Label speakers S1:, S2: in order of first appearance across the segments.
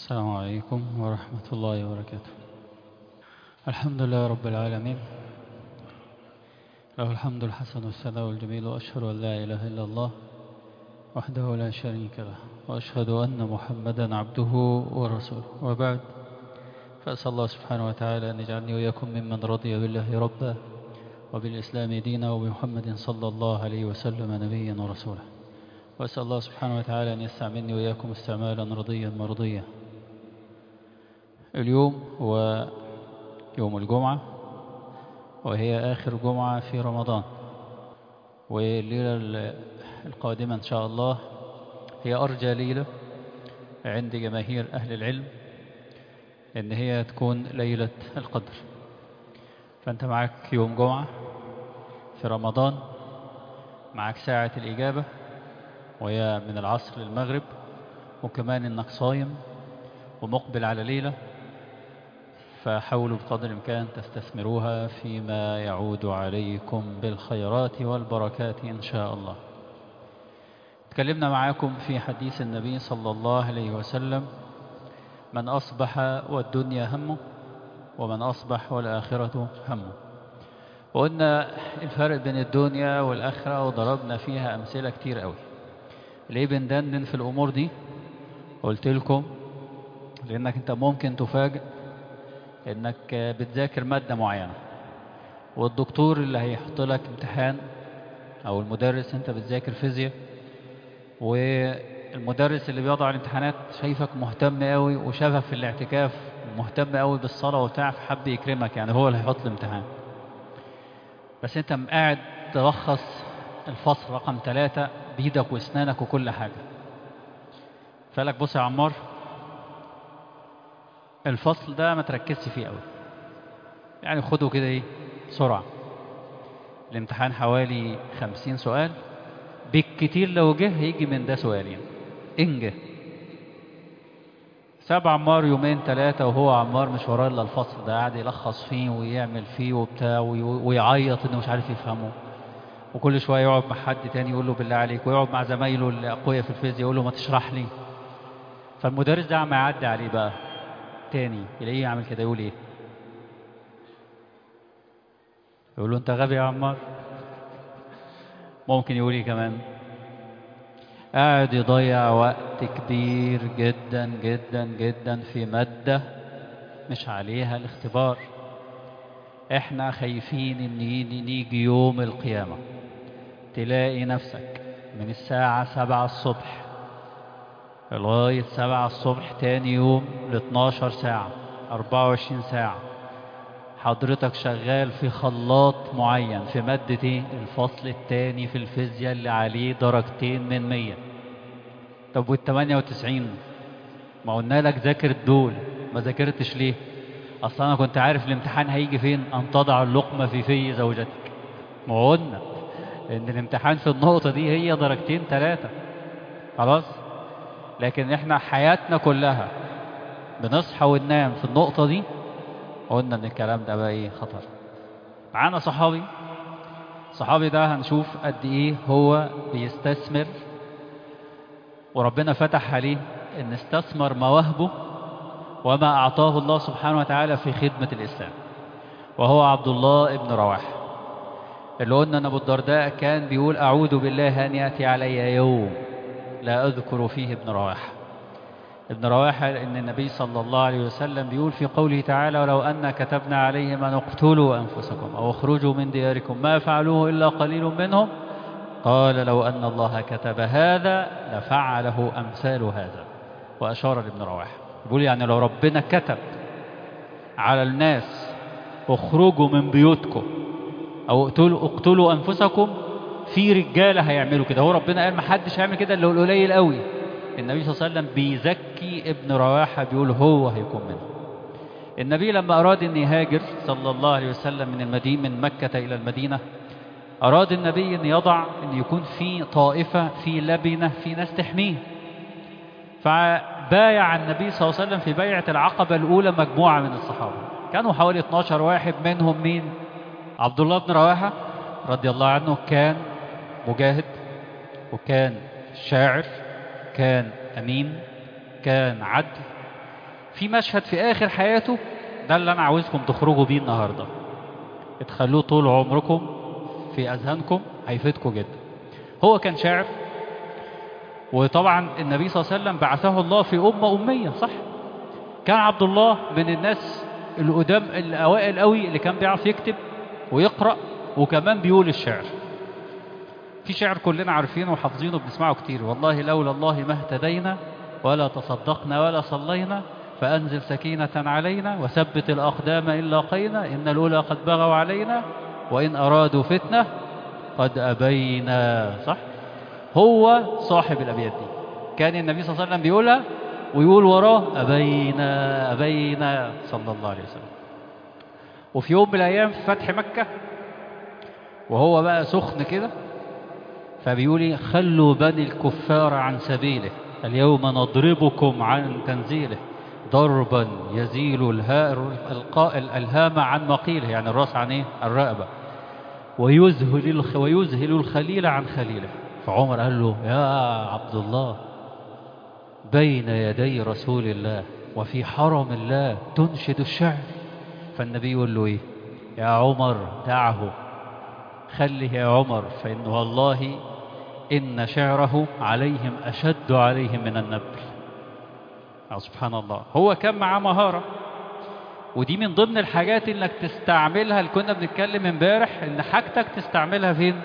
S1: السلام عليكم ورحمة الله وبركاته الحمد لله رب العالمين له الحمد الحسن والثناء والجميل وأشهد أن لا إله إلا الله وحده لا شريك له وأشهد أن محمدا عبده ورسوله وبعد فأسأل الله سبحانه وتعالى أن يجعلني وإياكم ممن رضي بالله ربا وبالإسلام دينا وبمحمد صلى الله عليه وسلم نبيا ورسولا وأسأل الله سبحانه وتعالى أن يستعملني وإياكم استعمالا رضيا مرضيا اليوم هو يوم الجمعة وهي آخر جمعة في رمضان والليلة القادمة إن شاء الله هي أرجى ليلة عند جماهير أهل العلم إن هي تكون ليلة القدر فأنت معك يوم جمعة في رمضان معك ساعة الإجابة وهي من العصر للمغرب وكمان إنك صايم ومقبل على ليلة فحاولوا بقدر الإمكان تستثمروها فيما يعود عليكم بالخيرات والبركات إن شاء الله تكلمنا معاكم في حديث النبي صلى الله عليه وسلم من أصبح والدنيا همه ومن أصبح والآخرة همه وقلنا الفرق بين الدنيا والآخرة وضربنا فيها أمثلة كتير قوي ليه بندندن في الأمور دي قلت لكم لأنك أنت ممكن تفاجئ إنك بتذاكر مادة معينة والدكتور اللي هيحط لك امتحان أو المدرس أنت بتذاكر فيزياء والمدرس اللي بيضع الامتحانات شايفك مهتم قوي وشافك في الاعتكاف مهتم قوي بالصلاة وبتاع فحب يكرمك يعني هو اللي هيحط الامتحان بس أنت قاعد تلخص الفصل رقم ثلاثة بيدك واسنانك وكل حاجة فقالك بص يا عمار الفصل ده ما تركزش فيه قوي يعني خده كده ايه بسرعة الامتحان حوالي خمسين سؤال بالكتير لو جه هيجي من ده سؤالين انجه ساب عمار يومين ثلاثة وهو عمار مش وراه الا الفصل ده قاعد يلخص فيه ويعمل فيه وبتاع ويعيط انه مش عارف يفهمه وكل شوية يقعد مع حد تاني يقول له بالله عليك ويقعد مع زمايله الأقوياء في الفيزياء يقول له ما تشرح لي فالمدرس ده عم يعدي عليه بقى تاني يلاقيه يعمل كده يقول ايه يقول له انت غبي يا عمار ممكن يقول ايه كمان قاعد يضيع وقت كبير جدا جدا جدا في مادة مش عليها الاختبار احنا خايفين ان نيجي يوم القيامة تلاقي نفسك من الساعة سبعة الصبح لغاية سبعة الصبح تاني يوم ل 12 ساعة 24 ساعة حضرتك شغال في خلاط معين في مادة ايه؟ الفصل التاني في الفيزياء اللي عليه درجتين من مية طب وال 98 ما قلنا لك ذاكر دول ما ذاكرتش ليه؟ اصلا انا كنت عارف الامتحان هيجي فين ان تضع اللقمة في في زوجتك ما قلنا ان الامتحان في النقطة دي هي درجتين ثلاثة خلاص لكن احنا حياتنا كلها بنصحى وننام في النقطة دي قلنا ان الكلام ده بقى ايه خطر معانا صحابي صحابي ده هنشوف قد ايه هو بيستثمر وربنا فتح عليه ان استثمر مواهبه وما أعطاه الله سبحانه وتعالى في خدمة الإسلام وهو عبد الله ابن رواحة اللي قلنا أن أبو الدرداء كان بيقول أعوذ بالله أن يأتي علي يوم لا أذكر فيه ابن رواحة ابن رواحة إن النبي صلى الله عليه وسلم بيقول في قوله تعالى ولو أن كتبنا عليهم أن اقتلوا أنفسكم أو اخرجوا من دياركم ما فعلوه إلا قليل منهم قال لو أن الله كتب هذا لفعله أمثال هذا وأشار لابن رواحة بيقول يعني لو ربنا كتب على الناس اخرجوا من بيوتكم او اقتلوا, اقتلوا انفسكم في رجاله هيعملوا كده هو ربنا قال ما حدش هيعمل كده الا القليل قوي النبي صلى الله عليه وسلم بيزكي ابن رواحه بيقول هو هيكون منه النبي لما اراد ان يهاجر صلى الله عليه وسلم من المدينه من مكه الى المدينه اراد النبي ان يضع ان يكون في طائفه في لبنه في ناس تحميه فبايع النبي صلى الله عليه وسلم في بيعة العقبة الأولى مجموعة من الصحابة كانوا حوالي 12 واحد منهم مين عبد الله بن رواحة رضي الله عنه كان مجاهد وكان شاعر كان أمين كان عدل في مشهد في آخر حياته ده اللي أنا عاوزكم تخرجوا بيه النهاردة تخلوه طول عمركم في أذهانكم هيفيدكم جدا هو كان شاعر وطبعا النبي صلى الله عليه وسلم بعثه الله في أمة أمية صح كان عبد الله من الناس القدام الأوائل قوي اللي كان بيعرف يكتب ويقرأ وكمان بيقول الشعر في شعر كلنا عارفينه وحافظينه وبنسمعه كتير والله لولا الله ما اهتدينا ولا تصدقنا ولا صلينا فأنزل سكينة علينا وثبت الأقدام إن لاقينا إن الأولى قد بغوا علينا وإن أرادوا فتنة قد أبينا صح هو صاحب الأبيات دي كان النبي صلى الله عليه وسلم بيقولها ويقول وراه أبينا أبينا صلى الله عليه وسلم وفي يوم من الأيام في فتح مكة وهو بقى سخن كده فبيقول إيه؟ خلوا بني الكفار عن سبيله اليوم نضربكم عن تنزيله ضربا يزيل الهائر القائل الهام عن مقيله يعني الراس عن ايه الرقبه ويذهل الخ ويذهل الخليل عن خليله فعمر قال له يا عبد الله بين يدي رسول الله وفي حرم الله تنشد الشعر فالنبي يقول له ايه يا عمر دعه خله يا عمر فإن والله إن شعره عليهم أشد عليهم من النبل أو سبحان الله هو كان معاه مهارة ودي من ضمن الحاجات انك تستعملها اللي كنا بنتكلم امبارح ان حاجتك تستعملها فين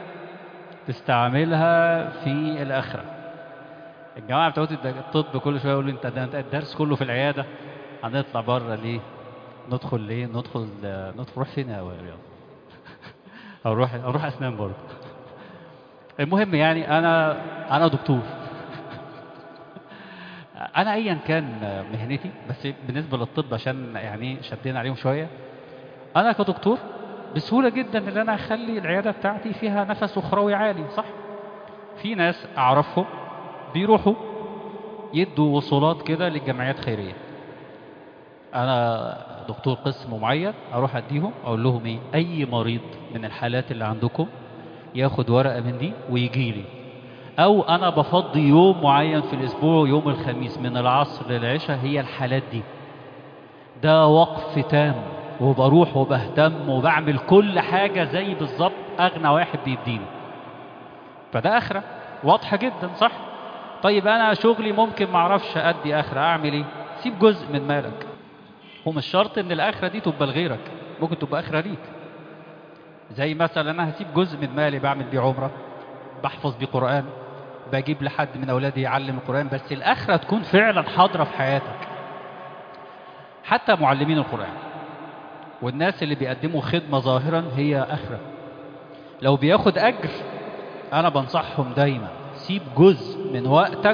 S1: تستعملها في الاخره الجماعه بتوع الطب كل شويه يقولوا انت ده الدرس كله في العياده هنطلع بره ليه ندخل ليه ندخل ندخل نروح فين يا رياض او نروح نروح اسنان برضه المهم يعني انا انا دكتور انا ايا كان مهنتي بس بالنسبه للطب عشان يعني شدينا عليهم شويه انا كدكتور بسهوله جدا ان انا اخلي العياده بتاعتي فيها نفس اخروي عالي صح في ناس اعرفهم بيروحوا يدوا وصولات كده للجمعيات خيريه انا دكتور قسم معين اروح اديهم اقول لهم ايه اي مريض من الحالات اللي عندكم ياخد ورقه من دي ويجي لي او انا بفضي يوم معين في الاسبوع يوم الخميس من العصر للعشاء هي الحالات دي ده وقف تام وبروح وبهتم وبعمل كل حاجة زي بالظبط اغنى واحد بيديني فده اخرة واضحة جدا صح طيب انا شغلي ممكن معرفش ادي اخرة اعمل ايه سيب جزء من مالك هو مش شرط ان الاخرة دي تبقى لغيرك ممكن تبقى اخرة ليك زي مثلا انا هسيب جزء من مالي بعمل بيه عمره بحفظ بيه قرآن بجيب لحد من أولادي يعلم القرآن بس الآخرة تكون فعلا حاضرة في حياتك حتى معلمين القرآن والناس اللي بيقدموا خدمة ظاهرا هي آخرة لو بياخد أجر أنا بنصحهم دايما سيب جزء من وقتك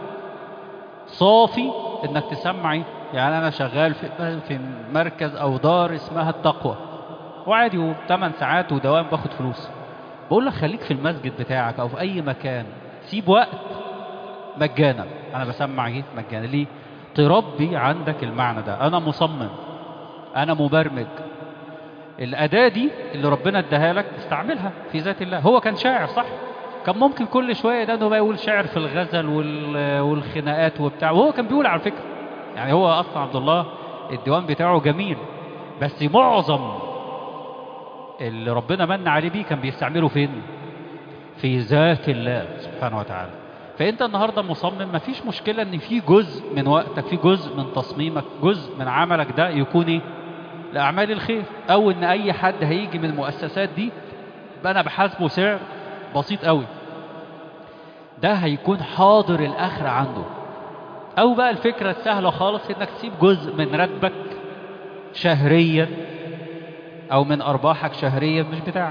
S1: صافي إنك تسمعي يعني أنا شغال في, في مركز أو دار اسمها التقوى وعادي وثمان ساعات ودوام باخد فلوس بقول لك خليك في المسجد بتاعك أو في أي مكان سيب وقت مجانا انا بسمع ايه مجانا ليه تربي عندك المعنى ده انا مصمم انا مبرمج الاداه دي اللي ربنا اداها لك استعملها في ذات الله هو كان شاعر صح كان ممكن كل شويه ده انه بقى يقول شعر في الغزل والخناقات وبتاع وهو كان بيقول على فكره يعني هو اصلا عبد الله الديوان بتاعه جميل بس معظم اللي ربنا من عليه بيه كان بيستعمله فين في ذات الله سبحانه وتعالى فانت النهارده مصمم مفيش مشكله ان في جزء من وقتك في جزء من تصميمك جزء من عملك ده يكون ايه لاعمال الخير او ان اي حد هيجي من المؤسسات دي يبقى انا بحاسبه سعر بسيط قوي ده هيكون حاضر الاخره عنده او بقى الفكره السهله خالص انك تسيب جزء من راتبك شهريا او من ارباحك شهريا مش بتاعك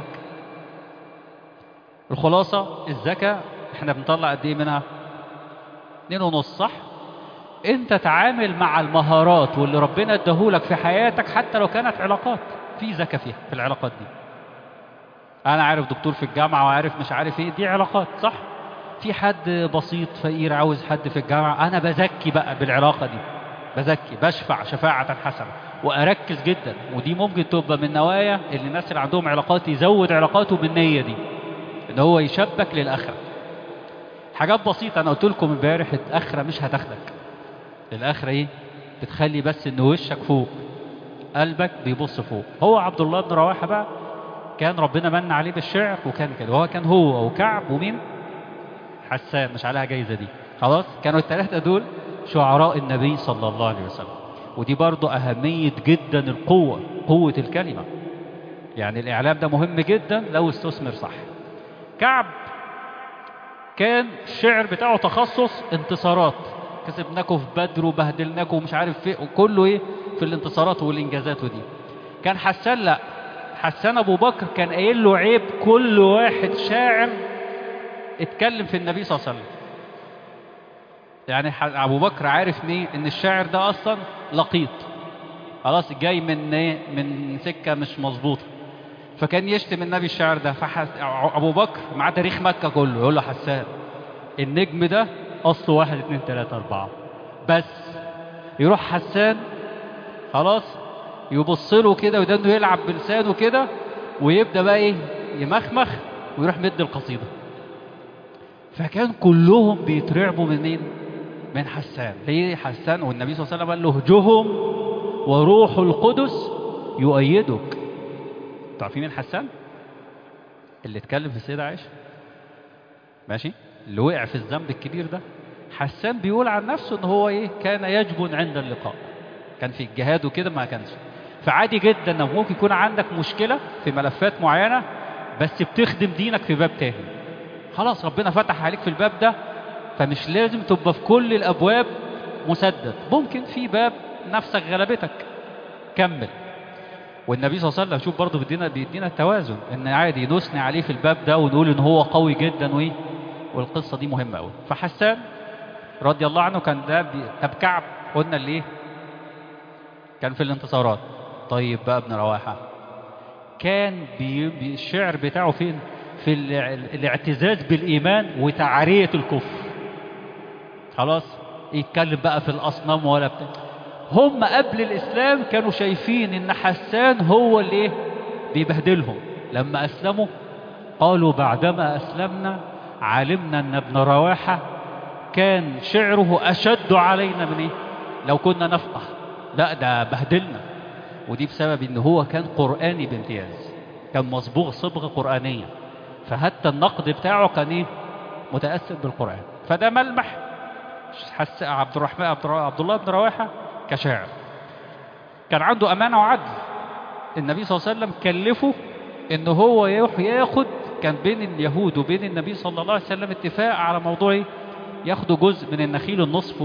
S1: الخلاصة الزكاة احنا بنطلع قد ايه منها اتنين ونص صح انت تعامل مع المهارات واللي ربنا اداهولك في حياتك حتى لو كانت علاقات في زكاة فيها في العلاقات دي انا عارف دكتور في الجامعة وعارف مش عارف ايه دي علاقات صح في حد بسيط فقير عاوز حد في الجامعة انا بزكي بقى بالعلاقة دي بزكي بشفع شفاعة حسنة واركز جدا ودي ممكن تبقى من نوايا اللي الناس اللي عندهم علاقات يزود علاقاته بالنية دي ان هو يشبك للاخره حاجات بسيطه انا قلت لكم امبارح الاخره مش هتاخدك الاخره ايه بتخلي بس ان وشك فوق قلبك بيبص فوق هو عبد الله بن رواحه بقى كان ربنا من عليه بالشعر وكان كده وهو كان هو وكعب ومين حسان مش عليها جايزه دي خلاص كانوا الثلاثه دول شعراء النبي صلى الله عليه وسلم ودي برضو أهمية جدا القوة قوة الكلمة يعني الإعلام ده مهم جدا لو استثمر صح كعب كان الشعر بتاعه تخصص انتصارات كسبناكم في بدر وبهدلناكم ومش عارف فيه وكله ايه في الانتصارات والانجازات ودي كان حسان لا حسان ابو بكر كان قايل له عيب كل واحد شاعر اتكلم في النبي صلى الله عليه وسلم يعني ابو بكر عارف مين ان الشاعر ده اصلا لقيط خلاص جاي من ايه من سكه مش مظبوطه فكان يشتم النبي الشاعر ده فحس... ابو بكر معاه تاريخ مكه كله يقول له حسان النجم ده اصله واحد اتنين تلاته اربعه بس يروح حسان خلاص يبص له كده وده انه يلعب بلسانه كده ويبدا بقى ايه يمخمخ ويروح مد القصيده فكان كلهم بيترعبوا من مين؟ من حسان ليه حسان والنبي صلى الله عليه وسلم قال له اهجهم وروح القدس يؤيدك تعرفين مين حسان اللي اتكلم في السيدة عائشة ماشي اللي وقع في الذنب الكبير ده حسان بيقول عن نفسه ان هو ايه كان يجبن عند اللقاء كان في الجهاد وكده ما كانش فعادي جدا ان ممكن يكون عندك مشكلة في ملفات معينة بس بتخدم دينك في باب تاني خلاص ربنا فتح عليك في الباب ده فمش لازم تبقى في كل الابواب مسدد ممكن في باب نفسك غلبتك كمل والنبي صلى الله عليه وسلم شوف برضه بيدينا بيدينا التوازن ان عادي نثني عليه في الباب ده ونقول ان هو قوي جدا وايه والقصه دي مهمه قوي فحسان رضي الله عنه كان ده بي... طب كعب قلنا ليه كان في الانتصارات طيب بقى ابن رواحه كان بي... بي... الشعر بتاعه فين في ال... الاعتزاز بالايمان وتعريه الكفر خلاص يتكلم بقى في الاصنام ولا بتاع هم قبل الاسلام كانوا شايفين ان حسان هو اللي ايه بيبهدلهم لما اسلموا قالوا بعدما اسلمنا علمنا ان ابن رواحه كان شعره اشد علينا من ايه لو كنا نفقه لا ده بهدلنا ودي بسبب ان هو كان قراني بامتياز كان مصبوغ صبغه قرانيه فحتى النقد بتاعه كان ايه متاثر بالقران فده ملمح حس عبد الرحمن عبد الله بن رواحه كشاعر كان عنده امانه وعدل النبي صلى الله عليه وسلم كلفه ان هو يروح ياخد كان بين اليهود وبين النبي صلى الله عليه وسلم اتفاق على موضوع ايه ياخدوا جزء من النخيل النصف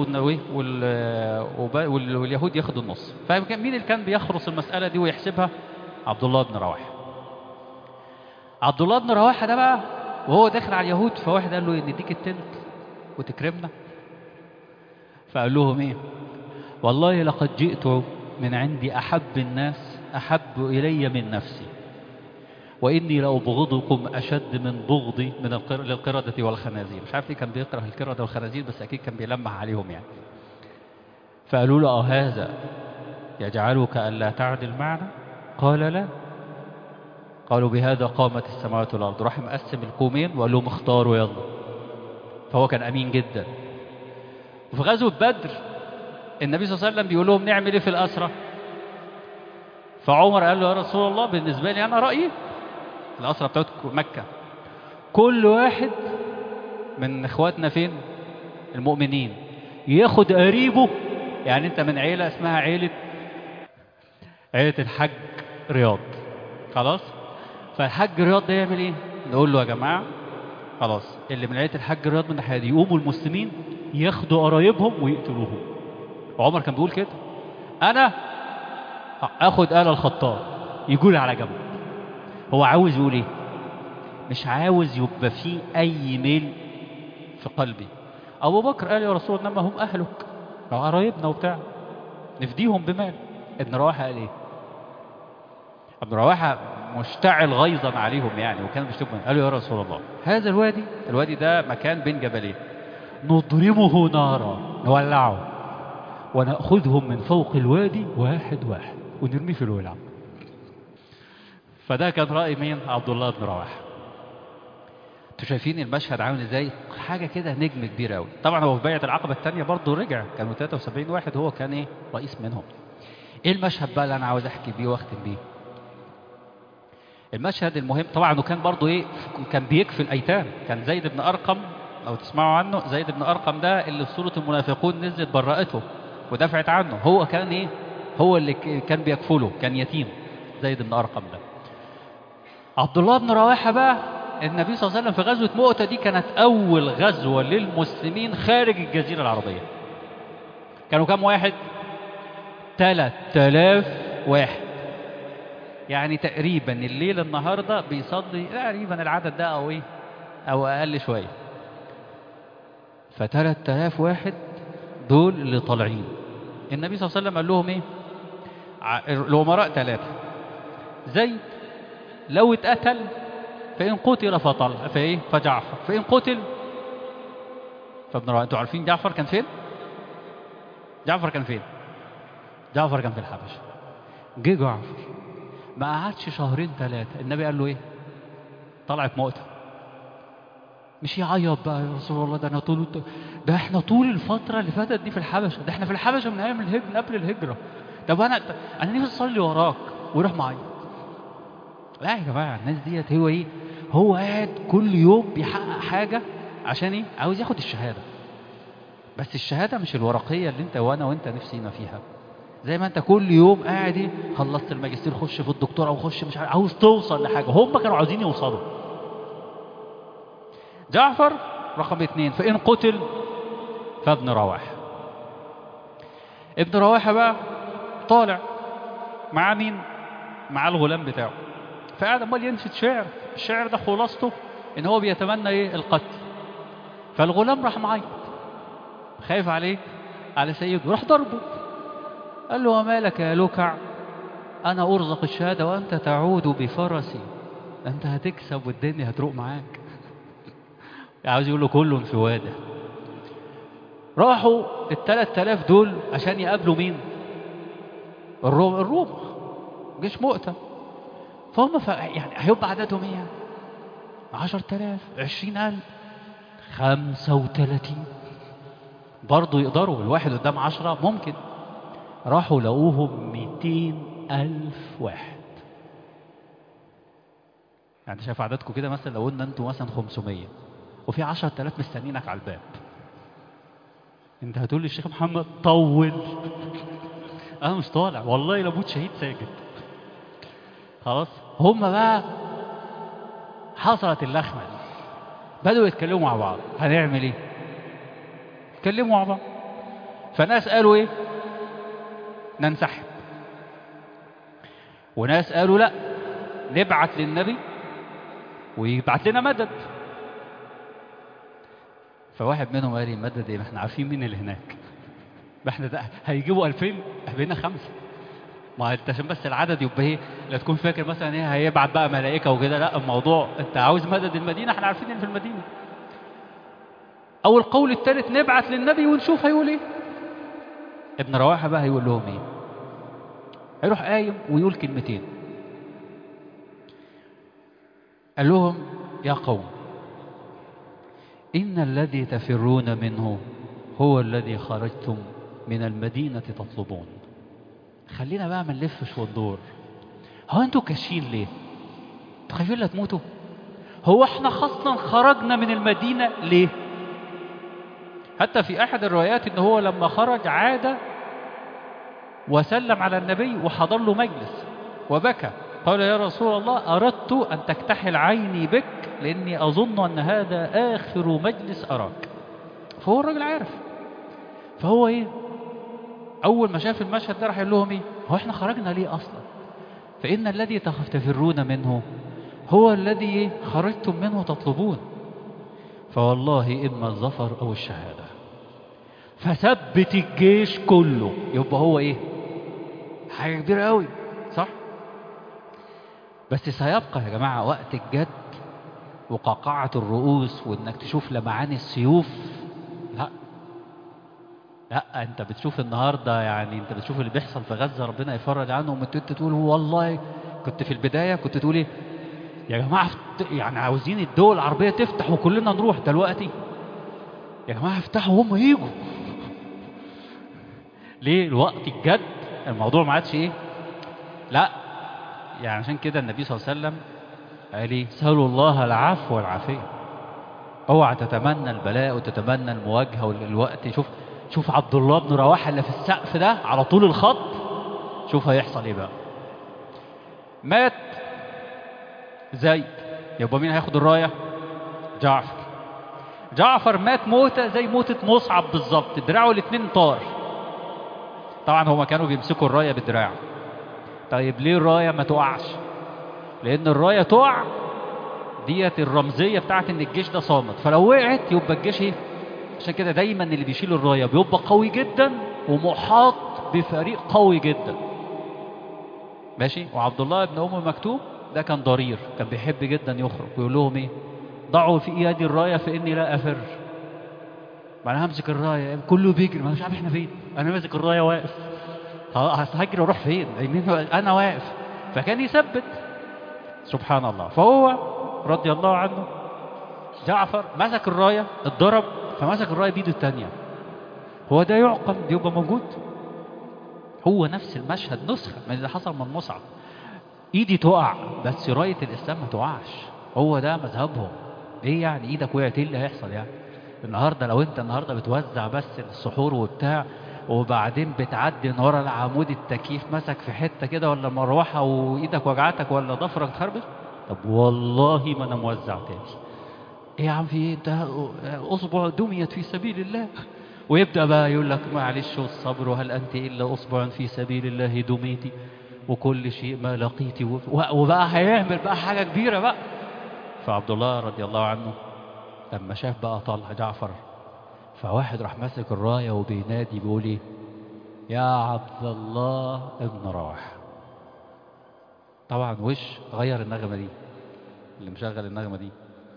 S1: واليهود ياخدوا النص فكان مين اللي كان بيخرص المساله دي ويحسبها عبد الله بن رواحه عبد الله بن رواحه ده بقى وهو داخل على اليهود فواحد قال له نديك التلت وتكرمنا فقال لهم ايه والله لقد جئت من عندي أحب الناس أحب إلي من نفسي وإني لأبغضكم أشد من بغضي من القر... للقردة والخنازير مش عارف ليه كان بيكره القردة والخنازير بس أكيد كان بيلمح عليهم يعني فقالوا له أه هذا يجعلك ألا تعدل معنا قال لا قالوا بهذا قامت السماوات والأرض راح مقسم القومين وقال لهم اختاروا يلا فهو كان أمين جدا وفي غزوة بدر النبي صلى الله عليه وسلم بيقول لهم نعمل ايه في الأسرة فعمر قال له يا رسول الله بالنسبة لي أنا رأيي الأسرة بتاعت مكة كل واحد من إخواتنا فين المؤمنين ياخد قريبه يعني أنت من عيلة اسمها عيلة عيلة الحج رياض خلاص فالحج رياض ده يعمل ايه نقول له يا جماعة خلاص اللي من عيلة الحج رياض من الناحية دي يقوموا المسلمين ياخدوا قرايبهم ويقتلوهم وعمر كان بيقول كده انا اخد آل الخطاب يقول على جنب هو عاوز يقول ايه مش عاوز يبقى فيه اي ميل في قلبي ابو بكر قال يا رسول الله انما هم اهلك قرايبنا وبتاع نفديهم بمال ابن رواحه قال ايه ابن رواحه مشتعل غيظا عليهم يعني وكان بيشتكوا قالوا يا رسول الله هذا الوادي الوادي ده مكان بين جبلين نضرمه نارا نولعه ونأخذهم من فوق الوادي واحد واحد ونرميه في الولع فده كان رأي مين عبد الله بن رواحه انتوا شايفين المشهد عامل ازاي حاجه كده نجم كبير قوي طبعا هو في بيعه العقبه الثانيه برضه رجع كانوا 73 واحد هو كان ايه رئيس منهم ايه المشهد بقى اللي انا عاوز احكي بيه واختم بيه المشهد المهم طبعا وكان برضه ايه كان بيكفي الايتام كان زيد بن ارقم لو تسمعوا عنه زيد بن ارقم ده اللي في سوره المنافقون نزلت برأته ودفعت عنه هو كان ايه هو اللي ك- كان بيكفله كان يتيم زيد بن ارقم ده عبد الله بن رواحه بقى النبي صلى الله عليه وسلم في غزوه مؤتة دي كانت اول غزوه للمسلمين خارج الجزيره العربيه كانوا كام واحد 3000 واحد يعني تقريبا الليل النهارده بيصلي تقريبا العدد ده او ايه او اقل شويه ف 3000 واحد دول اللي طالعين النبي صلى الله عليه وسلم قال لهم ايه ع- الامراء ثلاثه زيد لو اتقتل فان قتل فطل فايه فجعفر فان قتل فابن رواحه انتوا عارفين جعفر كان فين جعفر كان فين جعفر كان في الحبشه جه جعفر ما قعدش شهرين ثلاثه النبي قال له ايه طلعت موته مش يعيط بقى يا رسول الله ده انا طول ده احنا طول الفتره اللي فاتت دي في الحبشه ده احنا في الحبشه من ايام الهجره من قبل الهجره طب انا انا نفسي اصلي وراك ويروح معايا لا يا جماعه الناس ديت هو ايه هو قاعد كل يوم بيحقق حاجه عشان ايه عاوز ياخد الشهاده بس الشهاده مش الورقيه اللي انت وانا وانت نفسينا فيها زي ما انت كل يوم قاعد ايه خلصت الماجستير خش في الدكتوراه وخش مش عارف عاوز توصل لحاجه هم كانوا عاوزين يوصلوا جعفر رقم اثنين فإن قتل فابن رواحة ابن رواحة بقى طالع مع مين؟ مع الغلام بتاعه فقاعد امال ينشد شعر الشعر ده خلاصته ان هو بيتمنى ايه القتل فالغلام راح معيط خايف عليه على سيده راح ضربه قال له وما لك يا لكع انا ارزق الشهاده وانت تعود بفرسي انت هتكسب والدنيا هتروق معاك عاوز يقول له كله في واده راحوا الثلاث آلاف دول عشان يقابلوا مين الروم الروم جيش مؤتة فهم ف... يعني هيبقى عددهم ايه يعني 10000 20000 35 برضه يقدروا الواحد قدام عشرة ممكن راحوا لقوهم 200 ألف واحد يعني شايف عددكم كده مثلا لو قلنا انتوا مثلا 500 وفي 10000 مستنينك على الباب انت هتقول لي الشيخ محمد طول انا مش طالع والله لموت شهيد ساجد خلاص هم بقى حصلت اللخمه دي بدأوا يتكلموا مع بعض هنعمل ايه يتكلموا مع بعض فناس قالوا ايه ننسحب وناس قالوا لا نبعت للنبي ويبعت لنا مدد فواحد منهم قال لي مدد ايه ما احنا عارفين مين اللي هناك ما احنا ده هيجيبوا 2000 بقينا خمسه ما انت عشان بس العدد يبقى ايه لا تكون فاكر مثلا ايه هيبعت بقى ملائكه وكده لا الموضوع انت عاوز مدد المدينه احنا عارفين ان في المدينه او القول الثالث نبعت للنبي ونشوف هيقول ايه ابن رواحه بقى هيقول لهم ايه هيروح قايم ويقول كلمتين قال لهم يا قوم إن الذي تفرون منه هو الذي خرجتم من المدينة تطلبون خلينا بقى ما نلفش وندور هو انتوا كاشين ليه انتوا خايفين لا تموتوا هو احنا خاصة خرجنا من المدينة ليه حتى في احد الروايات ان هو لما خرج عاد وسلم على النبي وحضر له مجلس وبكى قال يا رسول الله أردت أن تكتحل عيني بك لأني أظن أن هذا آخر مجلس أراك فهو الراجل عارف فهو إيه أول ما شاف المشهد ده راح يقول لهم إيه هو إحنا خرجنا ليه أصلا فإن الذي تفرون منه هو الذي إيه؟ خرجتم منه تطلبون فوالله إما الظفر أو الشهادة فثبت الجيش كله يبقى هو إيه حاجة كبيرة قوي صح بس سيبقى يا جماعة وقت الجد وقعقعة الرؤوس وإنك تشوف لمعان السيوف لا لا أنت بتشوف النهاردة يعني أنت بتشوف اللي بيحصل في غزة ربنا يفرج عنهم وأنت تقول والله كنت في البداية كنت تقول إيه يا جماعة فت- يعني عاوزين الدول العربية تفتح وكلنا نروح دلوقتي يا جماعة افتحوا وهم يجوا ليه الوقت الجد الموضوع ما عادش ايه لا يعني عشان كده النبي صلى الله عليه وسلم قال ايه سألوا الله العفو والعافية اوعى تتمنى البلاء وتتمنى المواجهة والوقت شوف شوف عبد الله بن رواحة اللي في السقف ده على طول الخط شوف هيحصل ايه بقى مات زيد يبقى مين هياخد الراية جعفر جعفر مات موتة زي موتة مصعب بالظبط دراعه الاتنين طار طبعا هما كانوا بيمسكوا الراية بالدراع طيب ليه الراية ما تقعش لان الراية تقع ديت الرمزية بتاعت ان الجيش ده صامت فلو وقعت يبقى الجيش ايه عشان كده دايما اللي بيشيل الراية بيبقى قوي جدا ومحاط بفريق قوي جدا ماشي وعبد الله بن ام مكتوم ده كان ضرير كان بيحب جدا يخرج ويقول لهم ايه ضعوا في يدي الرايه فاني لا افر ما انا همسك الرايه كله بيجري ما أنا مش عارف احنا فين انا ماسك الرايه واقف خلاص هجري واروح فين مين هو؟ انا واقف فكان يثبت سبحان الله فهو رضي الله عنه جعفر مسك الرايه اتضرب فمسك الرايه بايده الثانيه هو ده يعقل دي يبقى موجود هو نفس المشهد نسخة من اللي حصل من مصعب ايدي تقع بس راية الاسلام ما تقعش هو ده مذهبهم ايه يعني ايدك وقعت ايه اللي هيحصل يعني النهارده لو انت النهارده بتوزع بس السحور وبتاع وبعدين بتعدي من ورا العمود التكييف مسك في حته كده ولا مروحه وايدك وجعتك ولا ضفرك اتخربش طب والله ما انا موزع تاني ايه يا عم في ايه انت اصبع دميت في سبيل الله ويبدا بقى يقول لك معلش والصبر وهل انت الا اصبع في سبيل الله دميتي وكل شيء ما لقيتي و- وبقى هيعمل بقى حاجه كبيره بقى فعبد الله رضي الله عنه لما شاف بقى طلع جعفر فواحد راح ماسك الرايه وبينادي بيقول ايه يا عبد الله ابن رواحه طبعا وش غير النغمه دي اللي مشغل النغمه دي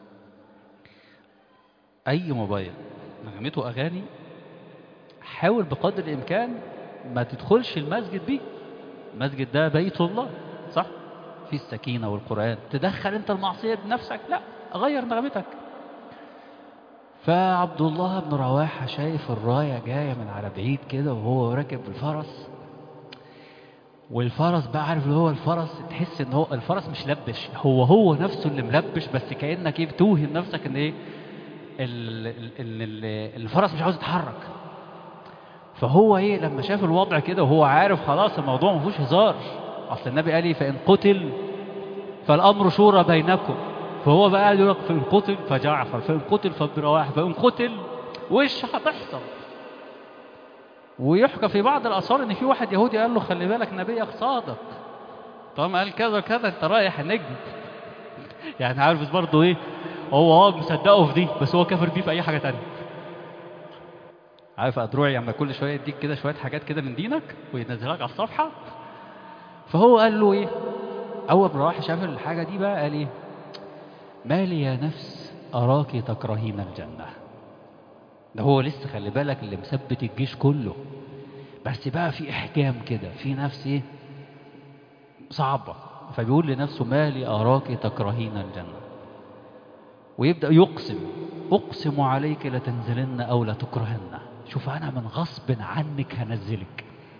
S1: اي موبايل نغمته اغاني حاول بقدر الامكان ما تدخلش المسجد بيه المسجد ده بيت الله صح في السكينه والقران تدخل انت المعصيه بنفسك لا غير نغمتك فعبد الله بن رواحه شايف الرايه جايه من على بعيد كده وهو راكب الفرس والفرس بقى عارف اللي هو الفرس تحس ان هو الفرس مش لبش هو هو نفسه اللي ملبش بس كانك ايه بتوهم نفسك ان ايه ال- ال- ال- ال- الفرس مش عاوز يتحرك فهو ايه لما شاف الوضع كده وهو عارف خلاص الموضوع ما فيهوش هزار اصل النبي قال ايه فان قتل فالامر شورى بينكم فهو بقى قال يقول لك فان قتل فجعفر فان قتل فابن رواحه فان قتل وش هتحصل ويحكى في بعض الاثار ان في واحد يهودي قال له خلي بالك نبيك صادق طالما قال كذا كذا انت رايح نجم يعني عارف برضه ايه هو اه مصدقه في دي بس هو كافر بيه في اي حاجه تانية عارف ادروعي لما كل شويه يديك كده شويه حاجات كده من دينك وينزلك على الصفحه فهو قال له ايه اول ما راح شاف الحاجه دي بقى قال ايه ما لي يا نفس اراك تكرهين الجنه ده هو لسه خلي بالك اللي مثبت الجيش كله بس بقى في احكام كده في نفس ايه صعبه فبيقول لنفسه ما لي اراك تكرهين الجنه ويبدا يقسم اقسم عليك لتنزلن او لتكرهن شوف انا من غصب عنك هنزلك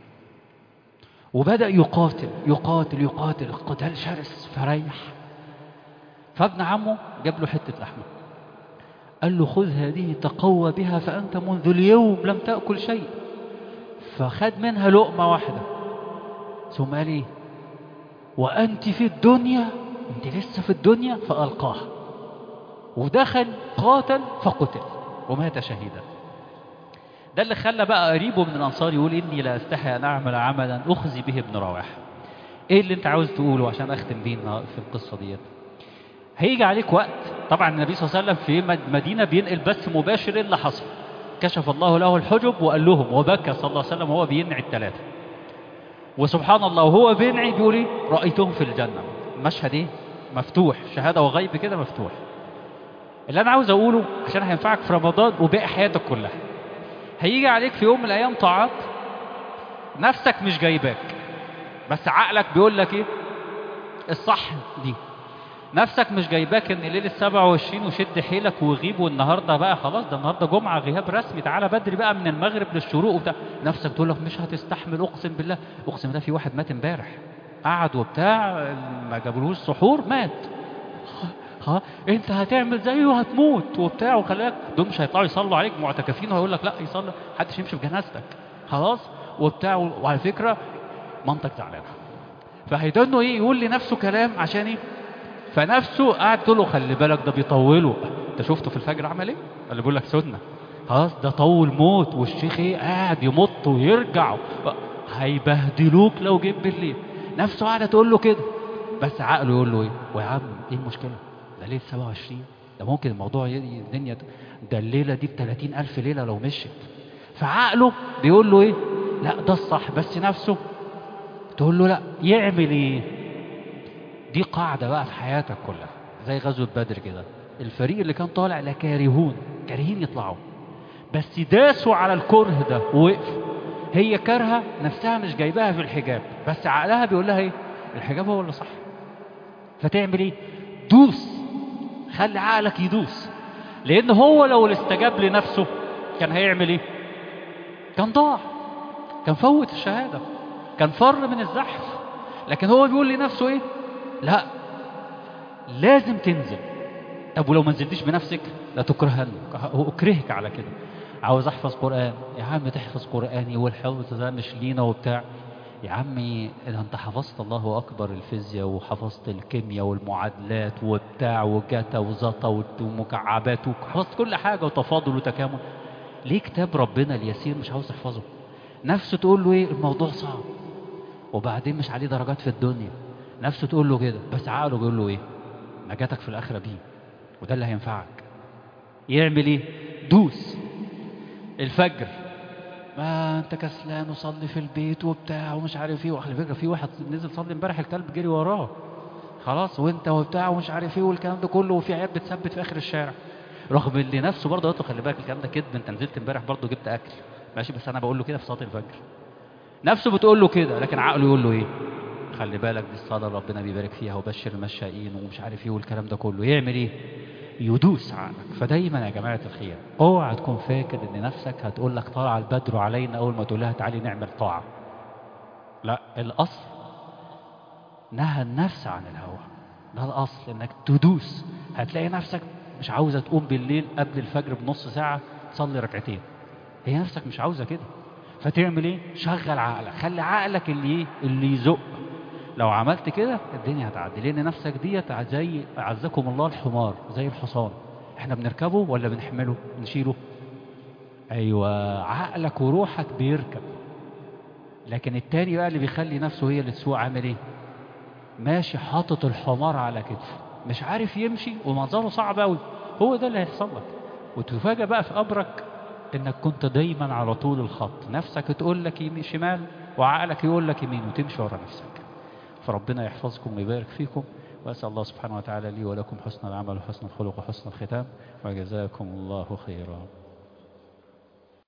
S1: وبدا يقاتل يقاتل يقاتل قتال شرس فريح فابن عمه جاب له حته لحمه قال له خذ هذه تقوى بها فانت منذ اليوم لم تاكل شيء فخد منها لقمه واحده ثم قال ايه وانت في الدنيا انت لسه في الدنيا فالقاها ودخل قاتل فقتل ومات شهيدا ده اللي خلى بقى قريبه من الانصار يقول اني لا استحي ان اعمل عملا اخزي به ابن رواحه ايه اللي انت عاوز تقوله عشان اختم بيه النهار- في القصه ديت هيجي عليك وقت طبعا النبي صلى الله عليه وسلم في مد- مدينه بينقل بث مباشر إيه اللي حصل كشف الله له الحجب وقال لهم وبكى صلى الله عليه وسلم وهو بينعي الثلاثه وسبحان الله وهو بينعي بيقول ايه رايتهم في الجنه المشهد ايه مفتوح شهاده وغيب كده مفتوح اللي انا عاوز اقوله عشان هينفعك في رمضان وباقي حياتك كلها هيجي عليك في يوم من الايام طاعات نفسك مش جايباك بس عقلك بيقول لك ايه الصح دي نفسك مش جايباك ان ليله 27 وشد حيلك وغيب والنهارده بقى خلاص ده النهارده جمعه غياب رسمي تعالى بدري بقى من المغرب للشروق وبتاع نفسك تقول لك مش هتستحمل اقسم بالله اقسم بالله في واحد مات امبارح قعد وبتاع ما جابولوش سحور مات ها انت هتعمل زيه وهتموت وبتاع وخلاك دول مش هيطلعوا يصلوا عليك معتكفين وهيقول لك لا يصلي محدش يمشي في جنازتك خلاص وبتاع وعلى فكره مامتك زعلانه فهيدنه ايه يقول لنفسه كلام عشان ايه فنفسه قاعد تقول له خلي بالك ده بيطوله انت شفته في الفجر عمل ايه اللي بيقول لك سنه خلاص ده طول موت والشيخ ايه قاعد يمط ويرجع هيبهدلوك لو جيت بالليل نفسه قاعده تقول له كده بس عقله يقول له ايه ويا عم ايه المشكله ده ليله 27 ده ممكن الموضوع ي- الدنيا ده الليله دي ب 30000 ليله لو مشيت فعقله بيقول له ايه لا ده الصح بس نفسه تقول له لا يعمل ايه دي قاعدة بقى في حياتك كلها زي غزوة بدر كده الفريق اللي كان طالع لا كارهون كارهين يطلعوا بس داسوا على الكره ده ووقفوا هي كارهة نفسها مش جايباها في الحجاب بس عقلها بيقول لها ايه الحجاب هو اللي صح فتعمل ايه دوس خلي عقلك يدوس لان هو لو اللي استجاب لنفسه كان هيعمل ايه كان ضاع كان فوت الشهادة كان فر من الزحف لكن هو بيقول لنفسه ايه لا لازم تنزل طب ولو ما نزلتيش بنفسك لا تكرهن اكرهك على كده عاوز احفظ قران يا عم تحفظ قراني والحفظ ده مش لينا وبتاع يا عمي ده انت حفظت الله اكبر الفيزياء وحفظت الكيمياء والمعادلات وبتاع وجتا وزتا ومكعبات وحفظت كل حاجه وتفاضل وتكامل ليه كتاب ربنا اليسير مش عاوز تحفظه نفسه تقول له ايه الموضوع صعب وبعدين مش عليه درجات في الدنيا نفسه تقول له كده بس عقله بيقول له ايه نجاتك في الاخره بيه وده اللي هينفعك يعمل ايه دوس الفجر ما انت كسلان وصلي في البيت وبتاع ومش عارف ايه وعلى فكره في واحد نزل صلي امبارح الكلب جري وراه خلاص وانت وبتاع ومش عارف ايه والكلام ده كله وفي عيال بتثبت في اخر الشارع رغم اللي نفسه برضه قلت له خلي بالك الكلام ده كذب انت نزلت امبارح برضه جبت اكل ماشي بس انا بقول له كده في صلاه الفجر نفسه بتقول له كده لكن عقله يقول له ايه خلي بالك دي الصلاه ربنا بيبارك فيها وبشر المشائين ومش عارف ايه والكلام ده كله يعمل ايه يدوس عقلك فدايما يا جماعه الخير اوعى تكون فاكر ان نفسك هتقول لك طلع البدر علينا اول ما تقول لها تعالي نعمل طاعه لا الاصل نهى النفس عن الهوى ده الاصل انك تدوس هتلاقي نفسك مش عاوزه تقوم بالليل قبل الفجر بنص ساعه تصلي ركعتين هي نفسك مش عاوزه كده فتعمل ايه شغل عقلك خلي عقلك اللي ايه اللي يزق لو عملت كده الدنيا هتعدي لان نفسك ديت زي اعزكم الله الحمار زي الحصان احنا بنركبه ولا بنحمله بنشيله ايوه عقلك وروحك بيركب لكن التاني بقى اللي بيخلي نفسه هي اللي تسوق عامل ايه ماشي حاطط الحمار على كتفه مش عارف يمشي ومنظره صعب قوي هو ده اللي هيحصل لك وتفاجئ بقى في قبرك انك كنت دايما على طول الخط نفسك تقول لك يمين شمال وعقلك يقول لك يمين وتمشي ورا نفسك فربنا يحفظكم ويبارك فيكم واسال الله سبحانه وتعالى لي ولكم حسن العمل وحسن الخلق وحسن الختام وجزاكم الله خيرا